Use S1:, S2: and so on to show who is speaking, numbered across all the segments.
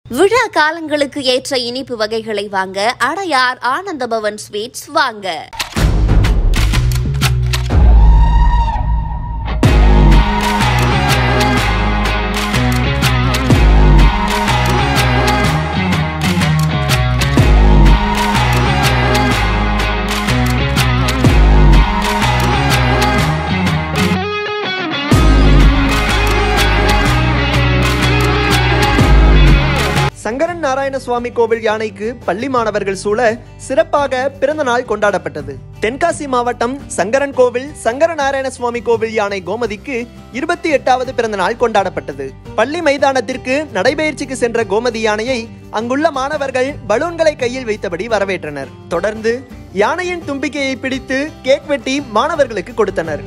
S1: விழா காலங்களுக்கு ஏற்ற இனிப்பு வகைகளை வாங்க அடையார் ஆனந்தபவன் ஸ்வீட்ஸ் வாங்க
S2: சங்கரன் நாராயண சுவாமி கோவில் யானைக்கு பள்ளி மாணவர்கள் சூழ சிறப்பாக பிறந்த நாள் கொண்டாடப்பட்டது தென்காசி மாவட்டம் சங்கரன் கோவில் சங்கர நாராயண சுவாமி கோவில் யானை கோமதிக்கு இருபத்தி எட்டாவது பிறந்த நாள் கொண்டாடப்பட்டது பள்ளி மைதானத்திற்கு நடைபயிற்சிக்கு சென்ற கோமதி யானையை அங்குள்ள மாணவர்கள் பலூன்களை கையில் வைத்தபடி வரவேற்றனர் தொடர்ந்து யானையின் தும்பிக்கையை பிடித்து கேக் வெட்டி மாணவர்களுக்கு கொடுத்தனர்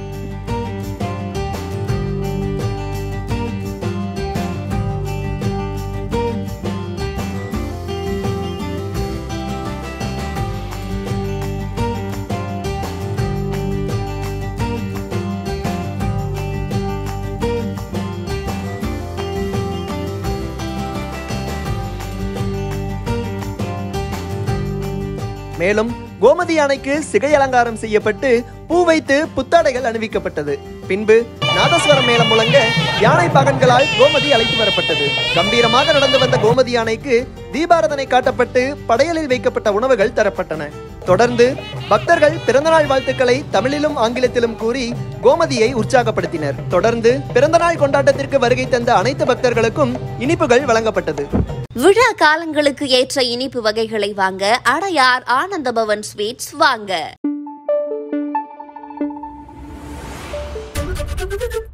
S2: மேலும் கோமதி யானைக்கு சிகை அலங்காரம் செய்யப்பட்டு பூ வைத்து புத்தாடைகள் அணிவிக்கப்பட்டது பின்பு நாதஸ்வரம் மேளம் முழங்க யானை பாகன்களால் கோமதி அழைத்து வரப்பட்டது கம்பீரமாக நடந்து வந்த கோமதி யானைக்கு தீபாரதனை காட்டப்பட்டு படையலில் வைக்கப்பட்ட உணவுகள் தரப்பட்டன தொடர்ந்து பக்தர்கள் பிறந்தநாள் வாழ்த்துக்களை தமிழிலும் ஆங்கிலத்திலும் கூறி கோமதியை உற்சாகப்படுத்தினர் தொடர்ந்து பிறந்தநாள் கொண்டாட்டத்திற்கு வருகை தந்த அனைத்து பக்தர்களுக்கும் இனிப்புகள் வழங்கப்பட்டது
S1: விழா காலங்களுக்கு ஏற்ற இனிப்பு வகைகளை வாங்க அடையார் ஆனந்தபவன் ஸ்வீட்ஸ் வாங்க